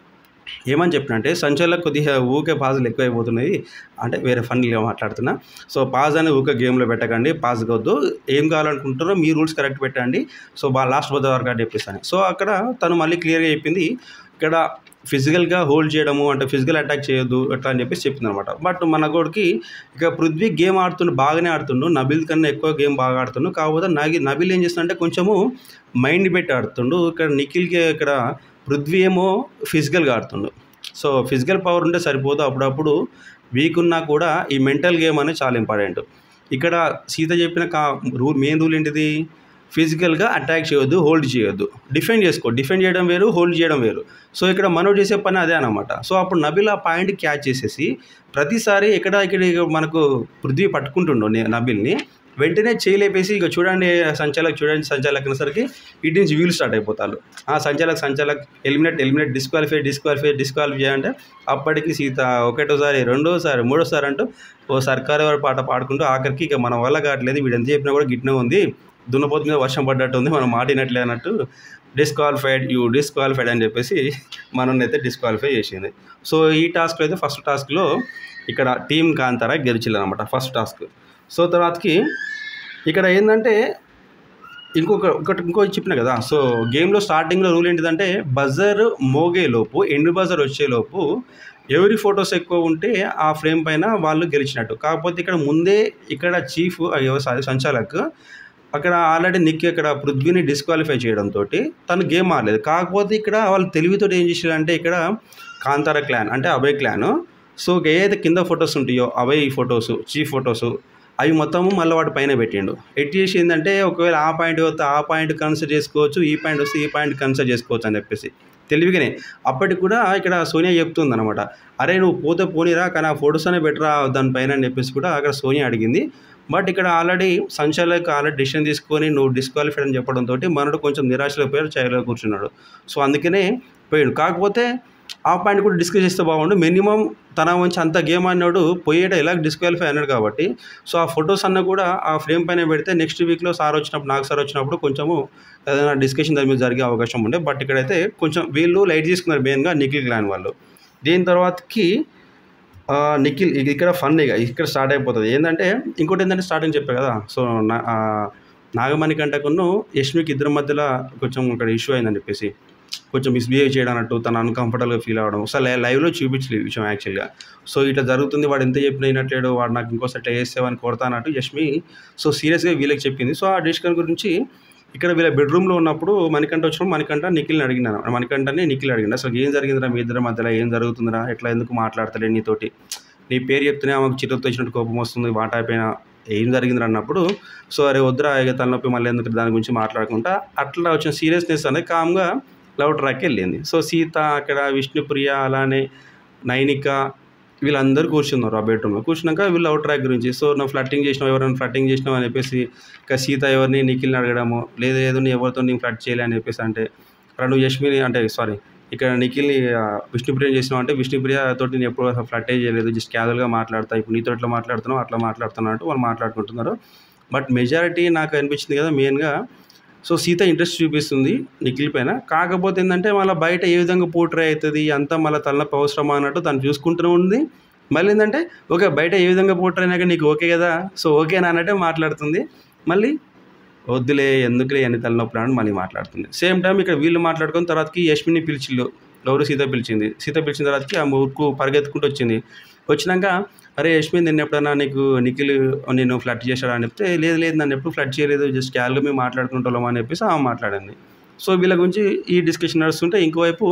ఏమని చెప్పినంటే సంచలక్ కొద్దిగా ఊకే పాజులు ఎక్కువైపోతున్నాయి అంటే వేరే ఫన్నీగా మాట్లాడుతున్నా సో పాజ్ అనేది ఊకే గేమ్లో పెట్టకండి పాజ్ వద్దు ఏం కావాలనుకుంటారో మీ రూల్స్ కరెక్ట్ పెట్టండి సో బాగా లాస్ట్ పోతే వరకు అని చెప్పేసాను సో అక్కడ తను మళ్ళీ క్లియర్గా చెప్పింది ఇక్కడ ఫిజికల్గా హోల్డ్ చేయడము అంటే ఫిజికల్ అటాక్ చేయొద్దు అట్లా అని చెప్పేసి చెప్పింది అనమాట బట్ మన గోడికి ఇక పృథ్వీ గేమ్ ఆడుతుండు బాగానే ఆడుతుండు నబిల్ కన్నా ఎక్కువ గేమ్ బాగా ఆడుతుండు కాకపోతే నగి నబిల్ ఏం చేస్తుందంటే కొంచెము మైండ్ పెట్టి ఆడుతుండు ఇక్కడ నిఖిల్కి ఇక్కడ పృథ్వీ ఏమో ఫిజికల్గా ఆడుతుండు సో ఫిజికల్ పవర్ ఉంటే సరిపోదు అప్పుడప్పుడు వీక్ ఉన్నా కూడా ఈ మెంటల్ గేమ్ అనేది చాలా ఇంపార్టెంట్ ఇక్కడ సీత చెప్పిన కా రూల్ మెయిన్ రూల్ ఏంటిది ఫిజికల్గా అటాక్ చేయొద్దు హోల్డ్ చేయొద్దు డిఫెండ్ చేసుకో డిఫెండ్ చేయడం వేరు హోల్డ్ చేయడం వేరు సో ఇక్కడ మనోడు చేసే పని అదే అనమాట సో అప్పుడు నబిల్ ఆ పాయింట్ క్యాచ్ చేసేసి ప్రతిసారి ఎక్కడ ఇక్కడ ఇక మనకు పృథ్వీ పట్టుకుంటుండో నే- నబిల్ని వెంటనే చేయలేపేసి ఇక చూడండి సంచాలక్ చూడండి సంచాలక్ అనేసరికి ఇటు నుంచి వీలు స్టార్ట్ అయిపోతారు ఆ సంచాలక్ సంచాలక్ eliminate eliminate disqualify disqualify disqualify అంటే అప్పటికి సీత ఒకటోసారి రెండోసారి మూడోసారి అంటూ ఓ సర్కారు వారి పాట పాడుకుంటూ ఆఖరికి ఇక మన వల్ల కావట్లేదు వీడు ఎంత చెప్పినా కూడా గిట్నే ఉంది దున్నపోతు మీద వర్షం పడ్డట్టు ఉంది మనం మాటినట్లే అన్నట్టు డిస్క్వాలిఫైడ్ యూ డిస్క్వాలిఫైడ్ అని చెప్పేసి మనల్ని అయితే డిస్క్వాలిఫై చేసింది సో ఈ టాస్క్లో అయితే ఫస్ట్ టాస్క్లో ఇక్కడ టీమ్ కాంతారా గెలిచిల్లు అనమాట ఫస్ట్ టాస్క్ సో తర్వాతకి ఇక్కడ ఏంటంటే ఇంకొక ఒకటి ఇంకో చెప్పిన కదా సో గేమ్లో స్టార్టింగ్లో రూల్ ఏంటిదంటే బజర్ మోగేలోపు ఎండు బజర్ వచ్చేలోపు ఎవరి ఫొటోస్ ఎక్కువ ఉంటే ఆ ఫ్రేమ్ పైన వాళ్ళు గెలిచినట్టు కాకపోతే ఇక్కడ ముందే ఇక్కడ చీఫ్ సారీ సంచాలక్ అక్కడ ఆల్రెడీ నిక్ ఇక్కడ పృథ్వీని డిస్క్వాలిఫై చేయడంతో తను గేమ్ ఆడలేదు కాకపోతే ఇక్కడ వాళ్ళు తెలివితో ఏం చేశారంటే ఇక్కడ కాంతార క్లాన్ అంటే అభయ్ క్లాన్ సో ఏదైతే కింద ఫొటోస్ ఉంటాయో అభయ్ ఫొటోస్ చీఫ్ ఫొటోస్ అవి మొత్తము మళ్ళీ వాటి పైన పెట్టిండు ఎట్ చేసి ఏంటంటే ఒకవేళ ఆ పాయింట్ వస్తే ఆ పాయింట్ కన్సిడర్ చేసుకోవచ్చు ఈ పాయింట్ వస్తే ఈ పాయింట్ కన్సిడర్ చేసుకోవచ్చు అని చెప్పేసి తెలివిగానే అప్పటికి కూడా ఇక్కడ సోనియా చెప్తుంది అనమాట అరే నువ్వు పోతే పోనీరా కానీ ఆ ఫొటోస్ అనే బెటరా దానిపైన అని చెప్పేసి కూడా అక్కడ సోనియా అడిగింది బట్ ఇక్కడ ఆల్రెడీ సంచాలక్ ఆల్రెడీ డిసిషన్ తీసుకొని నువ్వు డిస్క్వాలిఫైడ్ అని చెప్పడంతో మనడు కొంచెం నిరాశలో పోయాడు చైర్లో కూర్చున్నాడు సో అందుకనే పోయాడు కాకపోతే ఆ పాయింట్ కూడా డిస్కస్ చేస్తే బాగుండు మినిమం తన వంచి అంత గేమ్ ఆడినాడు పోయేట ఎలా డిస్క్వాలిఫై అన్నాడు కాబట్టి సో ఆ ఫొటోస్ అన్న కూడా ఆ ఫ్రేమ్ పైన పెడితే నెక్స్ట్ వీక్లో సార్ వచ్చినప్పుడు నాకు సార్ వచ్చినప్పుడు కొంచెము ఏదైనా డిస్కషన్ దాని మీద జరిగే అవకాశం ఉండే బట్ ఇక్కడైతే కొంచెం వీళ్ళు లైట్ తీసుకున్నారు మెయిన్గా నిఖిల్ క్లాన్ వాళ్ళు దీని తర్వాతకి ఆ, నిఖిల్ ఇది ఇక్కడ ఫన్ ఇక ఇక్కడ స్టార్ట్ అయిపోతుంది ఏంటంటే ఇంకోటి ఏంటంటే స్టార్టింగ్ చెప్పా కదా సో నా ఆ, నాగమణి కంటకును యష్మికి ఇద్దరి మధ్యలో కొంచెం ఇక్కడ ఇష్యూ అయిందని చెప్పేసి కొంచెం మిస్బిహేవ్ చేయడం అన్నట్టు తను అన్కంఫర్టబుల్గా ఫీల్ అవ్వడం ఒకసారి లైవ్లో చూపించలేదు ఈ విషయం యాక్చువల్గా సో ఇట్లా జరుగుతుంది వాడు ఎంత చెప్పిన అయినట్లేడు వాడు నాకు ఇంకోసారి ట్రై చేసేవని కొడతా అన్నట్టు యష్మి సో సీరియస్గా వీళ్ళకి చెప్పింది సో ఆ డిస్కషన్ గురించి ఇక్కడ వీళ్ళ బెడ్రూమ్లో ఉన్నప్పుడు మణికంఠ వచ్చినప్పుడు మణికంఠ నిఖిల్ని అడిగినాను మణికంఠని నిఖిల్ అడిగింది అసలు ఏం జరిగిందిరా మీ ఇద్దరి మధ్యలో ఏం జరుగుతుందిరా ఎట్లా ఎందుకు మాట్లాడతలే నీతోటి నీ పేరు చెప్తేనే ఆమెకు చిరుతో వచ్చినట్టు కోపం వస్తుంది మాట అయిపోయినా ఏం జరిగింది అన్నప్పుడు సో అరే వద్దురా ఇక తలనొప్పి మళ్ళీ ఎందుకు దాని గురించి మాట్లాడకుండా అట్లా వచ్చిన సీరియస్నెస్ అనేది కామ్గా లవ్ ట్రాక్ వెళ్ళింది సో సీత అక్కడ విష్ణుప్రియ అలానే నైనిక వీళ్ళందరూ కూర్చున్నారు ఆ బెడ్రూమ్లో కూర్చున్నాక వీళ్ళు లవ్ ట్రాక్ గురించి సో నువ్వు ఫ్లట్టింగ్ చేసినావు ఎవరైనా ఫ్లట్టింగ్ చేసినావు అని చెప్పేసి ఇక సీత ఎవరిని నిఖిల్ని అడగడము లేదు ఏదో నీ ఎవరితో నేను ఫ్లట్ చేయలే అని చెప్పేసి అంటే అక్కడ నువ్వు యష్మిని అంటే సారీ ఇక్కడ నిఖిల్ని ఆ, విష్ణుప్రియ చేసినావు అంటే విష్ణుప్రియ తోటి నేను ఎప్పుడు ఫ్లట్ చేయలేదు జస్ట్ క్యాజువల్గా మాట్లాడతా ఇప్పుడు నీతో ఎట్లా మాట్లాడుతున్నావు అట్లా మాట్లాడుతున్నా అంటూ వాళ్ళు మాట్లాడుకుంటున్నారు బట్ మెజారిటీ నాకు అనిపించింది కదా మెయిన్గా సో సీత ఇంట్రెస్ట్ చూపిస్తుంది నిఖిల్ పైన కాకపోతే ఏంటంటే మళ్ళీ బయట ఏ విధంగా పోట్రే అవుతుంది అంతా మళ్ళీ తలనొప్పి అవసరమా అన్నట్టు తను చూసుకుంటూనే ఉంది మళ్ళీ ఏంటంటే ఓకే బయట ఏ విధంగా పోట్రే అయినాక నీకు ఓకే కదా సో ఓకేనా అన్నట్టే మాట్లాడుతుంది మళ్ళీ వద్దులే ఎందుకులే అని తలనొప్పులు అని మళ్ళీ మాట్లాడుతుంది సేమ్ టైం ఇక్కడ వీళ్ళు మాట్లాడుకున్న తర్వాతకి యష్మిని పిలిచిల్లు ఎవరు సీత పిలిచింది సీత పిలిచిన తర్వాతకి ఆ ఊరుకు పరిగెత్తుకుంటూ వచ్చింది వచ్చినాక అరే యష్మి నేను ఎప్పుడైనా నీకు నిఖిల్ నేను ఫ్లడ్ చేశాడా అని చెప్తే లేదు లేదు నన్ను ఎప్పుడు ఫ్లడ్ చేయలేదు జస్ట్ క్యాల్గా మేము మాట్లాడుకుంటాం అని చెప్పేసి ఆమె మాట్లాడింది సో వీళ్ళ గురించి ఈ డిస్కషన్ నడుస్తుంటే ఇంకోవైపు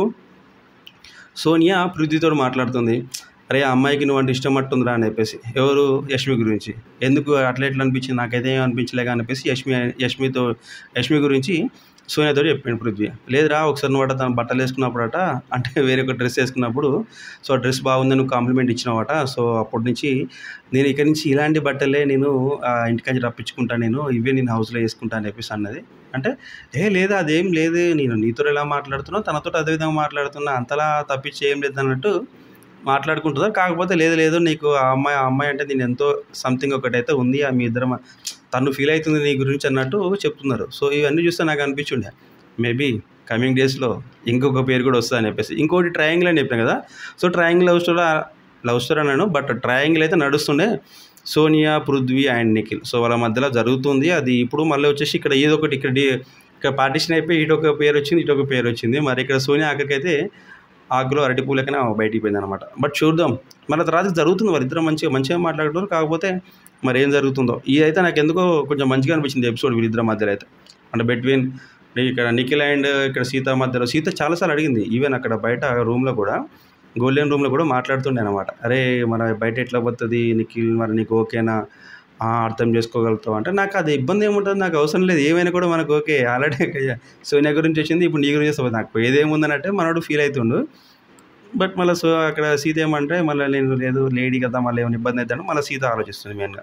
సోనియా పృథ్వీతో మాట్లాడుతుంది అరే ఆ అమ్మాయికి నువ్వు అంటే ఇష్టం అట్టుందిరా అని చెప్పేసి ఎవరు యష్మి గురించి ఎందుకు అట్లా ఎట్లా అనిపించింది నాకైతే ఏం అనిపించలేక అని చెప్పేసి యష్మి యష్మితో యష్మి గురించి సోనియాతో చెప్పాడు పృథ్వీ లేదురా ఒకసారి నువ్వు అట తను బట్టలు వేసుకున్నప్పుడట అంటే వేరే ఒక డ్రెస్ వేసుకున్నప్పుడు సో ఆ డ్రెస్ బాగుందని నువ్వు కాంప్లిమెంట్ ఇచ్చినావట సో అప్పటి నుంచి నేను ఇక్కడి నుంచి ఇలాంటి బట్టలే నేను ఆ, ఇంటికాంచి రప్పించుకుంటా నేను ఇవే నేను హౌస్లో వేసుకుంటా అని చెప్పేసి అన్నది అంటే ఏ లేదు అదేం లేదు నేను నీతో ఎలా మాట్లాడుతున్నావు తనతో అదే విధంగా మాట్లాడుతున్నా అంతలా తప్పించి ఏం లేదు అన్నట్టు మాట్లాడుకుంటుందా కాకపోతే లేదు లేదు నీకు ఆ అమ్మాయి ఆ అమ్మాయి అంటే నేను ఎంతో సంథింగ్ ఒకటైతే ఉంది ఆ మీ ఇద్దరం తను ఫీల్ అవుతుంది నీ గురించి అన్నట్టు చెప్తున్నారు సో ఇవన్నీ చూస్తే నాకు అనిపించుండే మేబీ కమింగ్ డేస్లో ఇంకొక పేరు కూడా వస్తుంది అని చెప్పేసి ఇంకోటి ట్రయాంగిల్ అని చెప్పాను కదా so triangle love story love story అన్నాను బట్ ట్రయాంగిల్ అయితే నడుస్తుండే సోనియా పృథ్వీ అండ్ నిఖిల్ సో వాళ్ళ మధ్యలో జరుగుతుంది అది ఇప్పుడు మళ్ళీ వచ్చేసి ఇక్కడ ఏదో ఒకటి ఇక్కడ డి- ఇక్కడ పార్టీషన్ అయిపోయి ఇటు ఒక పేరు వచ్చింది ఇటు ఒక పేరు వచ్చింది మరి ఇక్కడ సోనియా ఆఖరికైతే ఆకులో అరటి పూలకనే ఆమె బయటికి పోయింది అనమాట బట్ చూద్దాం మళ్ళీ తర్వాత జరుగుతుంది వాళ్ళిద్దరం మంచిగా మంచిగా మాట్లాడుతున్నారు కాకపోతే మరి ఏం జరుగుతుందో ఇదైతే నాకు ఎందుకో కొంచెం మంచిగా అనిపించింది ఎపిసోడ్ వీళ్ళిద్దరి మధ్యలో అయితే అంటే బిట్వీన్ ఇక్కడ నిఖిల్ అండ్ ఇక్కడ సీత మధ్యలో సీత చాలాసార్లు అడిగింది ఈవెన్ అక్కడ బయట రూమ్లో కూడా గోల్డెన్ రూమ్లో కూడా మాట్లాడుతుండే అనమాట అరే మన బయట ఎట్లా పోతుంది నిఖిల్ మరి నీకు ఓకేనా ఆ, అర్థం చేసుకోగలుగుతావు అంటే నాకు అది ఇబ్బంది ఏముంటుంది నాకు అవసరం లేదు ఏమైనా కూడా మనకు ఓకే ఆల్రెడీ సోనియా గురించి వచ్చింది ఇప్పుడు నీ గురించి వస్తుంది నాకు ఏదేముందనంటే మనోడు ఫీల్ అవుతుండు బట్ మళ్ళీ సో అక్కడ సీత ఏమంటే మళ్ళీ నేను లేదు లేడీ కదా మళ్ళీ ఏమైనా ఇబ్బంది అవుతాను మళ్ళీ సీత ఆలోచిస్తుంది మెయిన్గా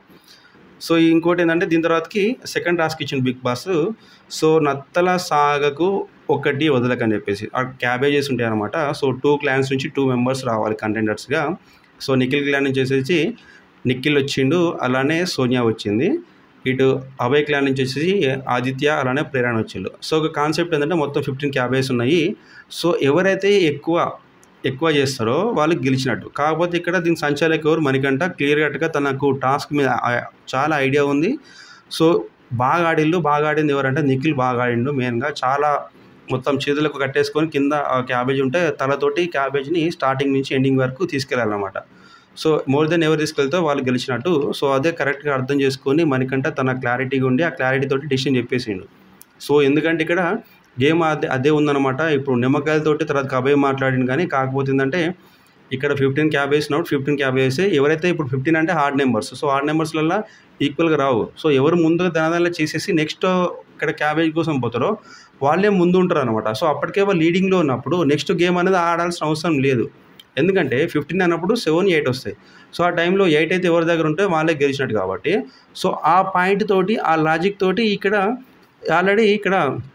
సో ఇంకోటి ఏంటంటే దీని తర్వాతకి సెకండ్ టాస్క్ ఇచ్చిన బిగ్ బాస్ సో నత్తల సాగకు ఒకటి వదలకని చెప్పేసి ఆ క్యాబేజెస్ ఉంటాయి అనమాట సో టూ క్లాన్స్ నుంచి టూ మెంబర్స్ రావాలి కంటెండర్స్గా సో నిఖిల్ క్లాన్ నుంచి వచ్చేసి నిఖిల్ వచ్చిండు అలానే సోనియా వచ్చింది ఇటు అభయ్ క్లాన్ నుంచి వచ్చేసి ఆదిత్య అలానే ప్రేరణ వచ్చిండు సో ఒక కాన్సెప్ట్ ఏంటంటే మొత్తం ఫిఫ్టీన్ క్యాబేజ్ ఉన్నాయి సో ఎవరైతే ఎక్కువ ఎక్కువ చేస్తారో వాళ్ళు గెలిచినట్టు కాకపోతే ఇక్కడ దీని సంచాలక ఎవరు మణికంట క్లియర్ కట్గా తనకు టాస్క్ మీద ఆ- చాలా ఐడియా ఉంది సో బాగా ఆడిల్లు బాగా ఆడింది ఎవరంటే నిఖిల్ బాగా ఆడిండు మెయిన్గా చాలా మొత్తం చేతులకు కట్టేసుకొని కింద ఆ క్యాబేజ్ ఉంటే తలతోటి క్యాబేజ్ని స్టార్టింగ్ నుంచి ఎండింగ్ వరకు తీసుకెళ్ళాలన్నమాట సో మోర్ దెన్ ఎవరు తీసుకెళ్తే వాళ్ళు గెలిచినట్టు సో అదే కరెక్ట్గా అర్థం చేసుకొని మనకంటే తన క్లారిటీగా ఉండి ఆ క్లారిటీ తోటి డిసిషన్ చెప్పేసిండు సో ఎందుకంటే ఇక్కడ గేమ్ అదే అదే ఉందన్నమాట ఇప్పుడు నిమ్మకాయలతోటి తర్వాత కబాయి మాట్లాడింది కానీ కాకపోతే ఏంటంటే ఇక్కడ fifteen cabbage note fifteen cabbage ఎవరైతే ఇప్పుడు ఫిఫ్టీన్ అంటే హార్డ్ నెంబర్స్ సో హార్డ్ నెంబర్స్లలో ఈక్వల్గా రావు సో ఎవరు ముందుగా దానిదానిలో చేసేసి నెక్స్ట్ ఇక్కడ క్యాబేజ్ కోసం పోతారో వాళ్ళే ముందు ఉంటారు అనమాట సో అప్పటికే వాళ్ళు లీడింగ్లో ఉన్నప్పుడు నెక్స్ట్ గేమ్ అనేది ఆడాల్సిన అవసరం లేదు ఎందుకంటే ఫిఫ్టీన్ అన్నప్పుడు సెవెన్ ఎయిట్ వస్తాయి సో ఆ టైంలో ఎయిట్ అయితే ఎవరి దగ్గర ఉంటే వాళ్ళే గెలిచినట్టు కాబట్టి సో ఆ పాయింట్ తోటి ఆ లాజిక్ తోటి ఇక్కడ ఆల్రెడీ ఇక్కడ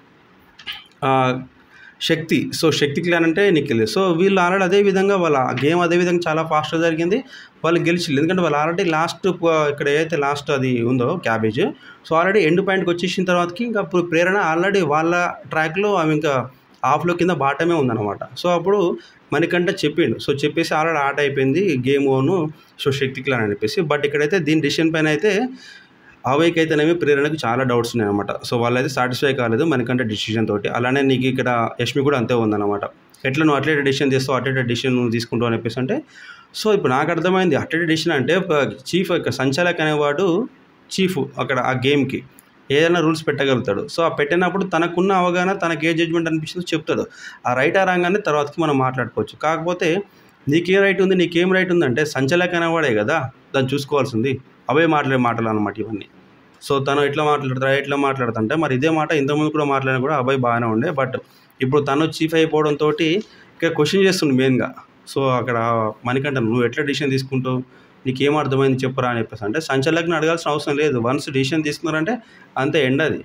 ఆ, శక్తి సో శక్తి క్లాన్ అంటే నిఖిల్ సో వీళ్ళు ఆల్రెడీ అదే విధంగా వాళ్ళ గేమ్ అదే విధంగా చాలా ఫాస్ట్గా జరిగింది వాళ్ళు గెలిచింది ఎందుకంటే వాళ్ళు ఆల్రెడీ లాస్ట్ ఇక్కడ ఏదైతే లాస్ట్ అది ఉందో క్యాబేజ్ సో ఆల్రెడీ ఎండ్ పాయింట్కి వచ్చేసిన తర్వాతకి ఇంకా ఇప్పుడు ప్రేరణ ఆల్రెడీ వాళ్ళ ట్రాక్లో ఆమె ఇంకా ఆఫ్లో కింద బాటమే ఉందన్నమాట సో అప్పుడు మనకంటే చెప్పిండు సో చెప్పేసి ఆల్రెడీ ఆట అయిపోయింది game on so Shakti clan అని చెప్పేసి బట్ ఇక్కడైతే దీని డిసిషన్ పైన అయితే అవేకి అయితేనేమి ప్రేరణకు చాలా డౌట్స్ ఉన్నాయి అనమాట సో వాళ్ళైతే సాటిస్ఫై కాలేదు మనకంటే డిసిషన్ తోటి అలానే నీకు ఇక్కడ యష్మి కూడా అంతే ఉందన్నమాట ఎట్లా నువ్వు అట్లే డిసిషన్ చేస్తావు అట్లే డిసిషన్ నువ్వు తీసుకుంటావు అని చెప్పేసి అంటే సో ఇప్పుడు నాకు అర్థమైంది అట్లే డిసిషన్ అంటే చీఫ్ సంచాలక్ అనేవాడు చీఫ్ అక్కడ ఆ గేమ్కి ఏదైనా రూల్స్ పెట్టగలుగుతాడు సో ఆ పెట్టినప్పుడు తనకున్న అవగాహన తనకి ఏ జడ్జ్మెంట్ అనిపిస్తుందో చెప్తాడు ఆ రైట్ ఆ రాగానే తర్వాతకి మనం మాట్లాడుకోవచ్చు కాకపోతే నీకేం రైట్ ఉంది నీకేం రైట్ ఉందంటే సంచలక అనేవాడే కదా దాన్ని చూసుకోవాల్సింది అవే మాట్లాడే మాటలు అనమాట ఇవన్నీ సో తను ఎట్లా మాట్లాడతారా ఎట్లా మాట్లాడుతుంటే మరి ఇదే మాట ఇంతకుముందు కూడా మాట్లాడినా కూడా అబ్బాయి బాగానే ఉండే బట్ ఇప్పుడు తను చీఫ్ అయిపోవడంతో ఇక క్వశ్చన్ చేస్తుంది మెయిన్గా సో అక్కడ మనకంట నువ్వు ఎట్లా డిసిషన్ తీసుకుంటావు నీకేం అర్థమైంది చెప్పరా అని చెప్పేసి అంటే సంచలకుని అడగాల్సిన అవసరం లేదు వన్స్ డిసిషన్ తీసుకున్నారంటే అంతే ఎండ్ అది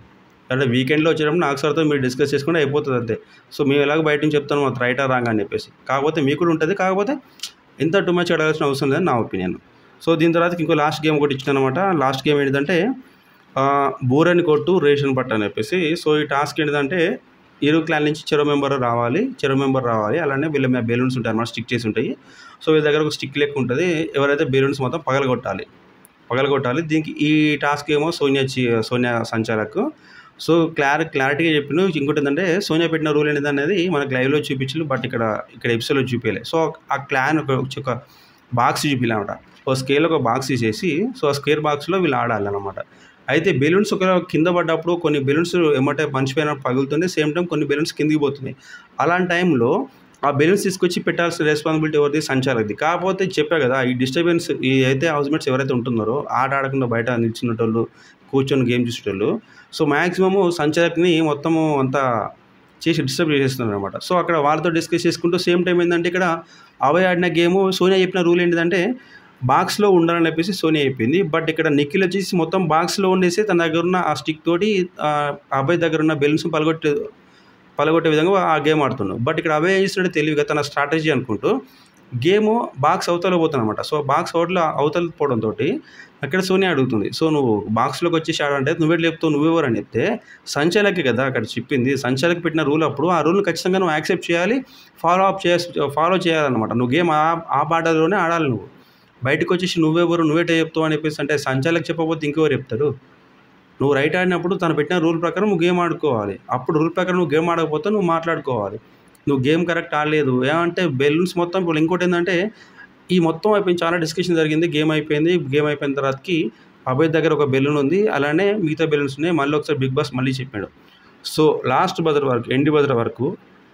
అంటే వీకెండ్లో వచ్చేటప్పుడు నాకు సార్తో మీరు డిస్కస్ చేసుకుంటే అయిపోతుంది అంతే సో మేము ఎలాగ బయట నుంచి చెప్తాను మాకు రైటా రాంగ్ అని చెప్పేసి కాకపోతే మీకు కూడా ఉంటుంది కాకపోతే ఇంత టూ మచ్ అడగాల్సిన అవసరం లేదని నా ఒపీనియన్ సో దీని తర్వాత ఇంకో లాస్ట్ గేమ్ ఒకటి ఇచ్చిన అనమాట లాస్ట్ గేమ్ ఏంటంటే ఆ, బూరని కొట్టు రేషన్ పట్టు అని చెప్పేసి సో ఈ టాస్క్ ఏంటంటే ఇరు క్లాన్ నుంచి చెరో మెంబర్ రావాలి చెరో మెంబర్ రావాలి అలానే వీళ్ళ మీద బెలూన్స్ ఉంటాయి అన్నమాట స్టిక్ చేసి ఉంటాయి సో వీళ్ళ దగ్గర ఒక స్టిక్ లెక్క ఉంటుంది ఎవరైతే బెలూన్స్ మొత్తం పగలగొట్టాలి పగలగొట్టాలి దీనికి ఈ టాస్క్ ఏమో సోనియా చి సోనియా సంచాలకు సో క్లారి క్లారిటీగా చెప్పిన ఇంకోటి ఏంటంటే సోనియా పెట్టిన రూల్ ఏంటి అనేది మనకు లైవ్లో చూపించారు బట్ ఇక్కడ ఇక్కడ ఎపిసోడ్లో చూపించలే సో ఆ క్లాన్ ఒక ఒక బాక్స్ చూపించాలన్నమాట ఒక స్కేల్ ఒక బాక్స్ తీసేసి సో ఆ స్క్వేర్ బాక్స్లో వీళ్ళు ఆడాలన్నమాట అయితే బెలూన్స్ ఒక కింద పడ్డప్పుడు కొన్ని బెలూన్స్ ఏమంటే పంచిపోయిన పగులుతుంది సేమ్ టైం కొన్ని బెలూన్స్ కిందికి పోతున్నాయి అలాంటి టైంలో ఆ బెలూన్స్ తీసుకొచ్చి పెట్టాల్సిన రెస్పాన్సిబిలిటీ ఎవరిది సంచాలకుది కాకపోతే చెప్పా కదా ఈ డిస్టర్బెన్స్ ఈ అయితే హౌస్మేట్స్ ఎవరైతే ఉంటున్నారో ఆట ఆడకుండా బయట నిల్చున్నటోళ్ళు కూర్చొని గేమ్ చూసేటోళ్ళు సో మ్యాక్సిమము సంచాలకుని మొత్తము అంతా చేసి డిస్టర్బ్ చేసేస్తున్నారు అనమాట సో అక్కడ వాళ్ళతో డిస్కస్ చేసుకుంటూ సేమ్ టైం ఏంటంటే ఇక్కడ అవయ్ ఆడిన గేమ్ సోనియా చెప్పిన రూల్ ఏంటిదంటే బాక్స్లో ఉండాలని చెప్పేసి సోనియా చెప్పింది బట్ ఇక్కడ నిఖిల్ వచ్చేసి మొత్తం బాక్స్లో ఉండేసి తన దగ్గర ఉన్న ఆ స్టిక్ తోటి ఆ అబ్బాయి దగ్గర ఉన్న బెలూన్స్ పలగొట్టే పలగొట్టే విధంగా ఆ గేమ్ ఆడుతున్నాడు బట్ ఇక్కడ అభయ్ ఏం చేస్తున్నాడు తెలివిగా తన స్ట్రాటజీ అనుకుంటూ గేమ్ బాక్స్ అవతల పోతుందన్నమాట సో బాక్స్ అవతల అవతల పోవడంతో అక్కడ సోనియా అడుగుతుంది సో నువ్వు బాక్స్లోకి వచ్చేసి ఆడంటే నువ్వే లేపుతావు నువ్వెవరు అని చెప్తే సంచాలకి కదా అక్కడ చెప్పింది సంచాలకి పెట్టిన రూల్ అప్పుడు ఆ రూల్ని ఖచ్చితంగా నువ్వు యాక్సెప్ట్ చేయాలి ఫాలో అప్ చేయాల్సి ఫాలో చేయాలన్నమాట నువ్వు గేమ్ ఆ ఆ పాటలోనే ఆడాలి నువ్వు బయటకు వచ్చేసి నువ్వెవరు నువ్వేటే చెప్తావు అని చెప్పేసి అంటే సంచాలకి చెప్పకపోతే ఇంకెవరు చెప్తారు నువ్వు రైట్ ఆడినప్పుడు తను పెట్టిన రూల్ ప్రకారం నువ్వు గేమ్ ఆడుకోవాలి అప్పుడు రూల్ ప్రకారం నువ్వు గేమ్ ఆడకపోతే నువ్వు మాట్లాడుకోవాలి నువ్వు గేమ్ కరెక్ట్ ఆడలేదు ఏమంటే బెలూన్స్ మొత్తం ఇప్పుడు ఇంకోటి ఏంటంటే ఈ మొత్తం అయిపోయింది చాలా డిస్కషన్ జరిగింది గేమ్ అయిపోయింది గేమ్ అయిపోయిన తర్వాతకి అభయ్ దగ్గర ఒక బెలూన్ ఉంది అలానే మిగతా బెలూన్స్ ఉన్నాయి మళ్ళీ ఒకసారి బిగ్ బాస్ మళ్ళీ చెప్పాడు సో లాస్ట్ బజర్ వరకు ఎండి బజర్ వరకు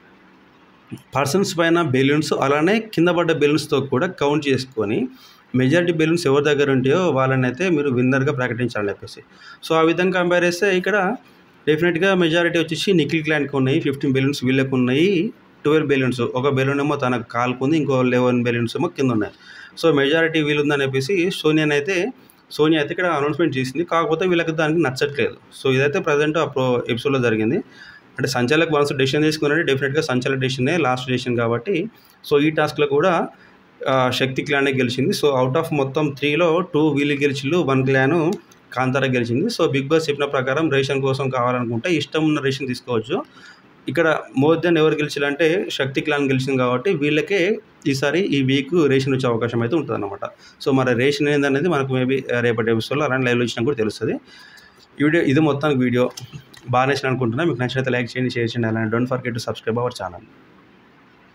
పర్సన్స్ పైన బెలూన్స్ అలానే కింద పడ్డ బెలూన్స్తో కూడా కౌంట్ చేసుకొని మెజారిటీ బెలూన్స్ ఎవరి దగ్గర ఉంటాయో వాళ్ళని అయితే మీరు విన్నర్గా ప్రకటించాలని చెప్పేసి సో ఆ విధంగా కంపేర్ చేస్తే ఇక్కడ డెఫినెట్గా మెజారిటీ వచ్చేసి నిఖిల్ క్లాన్కి ఉన్నాయి ఫిఫ్టీన్ బెలూన్స్ వీళ్ళకి ఉన్నాయి ట్వెల్వ్ బెలూన్స్ ఒక బెలూన్ ఏమో తనకు కాలుకుంది ఇంకో లెవెన్ బెలూన్స్ ఏమో కింద ఉన్నాయి సో మెజారిటీ వీళ్ళు ఉందని చెప్పేసి సోనియాని అయితే సోనియా అయితే ఇక్కడ అనౌన్స్మెంట్ చేసింది కాకపోతే వీళ్ళకి దానికి నచ్చట్లేదు సో ఇదైతే ప్రజెంట్ అప్పుడు ఎపిసోడ్లో జరిగింది అంటే సంచాలక్ వన్స్ డెసిషన్ తీసుకున్నారంటే డెఫినెట్గా సంచాలక్ డెసిషనే లాస్ట్ డెసిషన్ కాబట్టి సో ఈ టాస్క్లో కూడా ఆ, శక్తి క్లానే గెలిచింది సో అవుట్ ఆఫ్ మొత్తం త్రీలో టూ వీళ్ళు గెలిచిళ్ళు వన్ క్లాను కాంతారా గెలిచింది సో బిగ్ బాస్ చెప్పిన ప్రకారం రేషన్ కోసం కావాలనుకుంటే ఇష్టం ఉన్న రేషన్ తీసుకోవచ్చు ఇక్కడ మోర్ దెన్ ఎవరు గెలిచారంటే శక్తి క్లాన్ గెలిచింది కాబట్టి వీళ్ళకే ఈసారి ఈ వీక్ రేషన్ వచ్చే అవకాశం అయితే ఉంటుంది అనమాట సో మరి రేషన్ ఏందనేది మనకు మేబీ రేపటి ఎపిసోడ్లో అలాంటి లైవ్లో ఇచ్చినా కూడా తెలుస్తుంది ఈ వీడియో ఇది మొత్తానికి వీడియో బాగా నచ్చిన అనుకుంటున్నా మీకు నచ్చినట్లయితే లైక్ చేయండి షేర్ చేయండి అలానే don't forget to subscribe our channel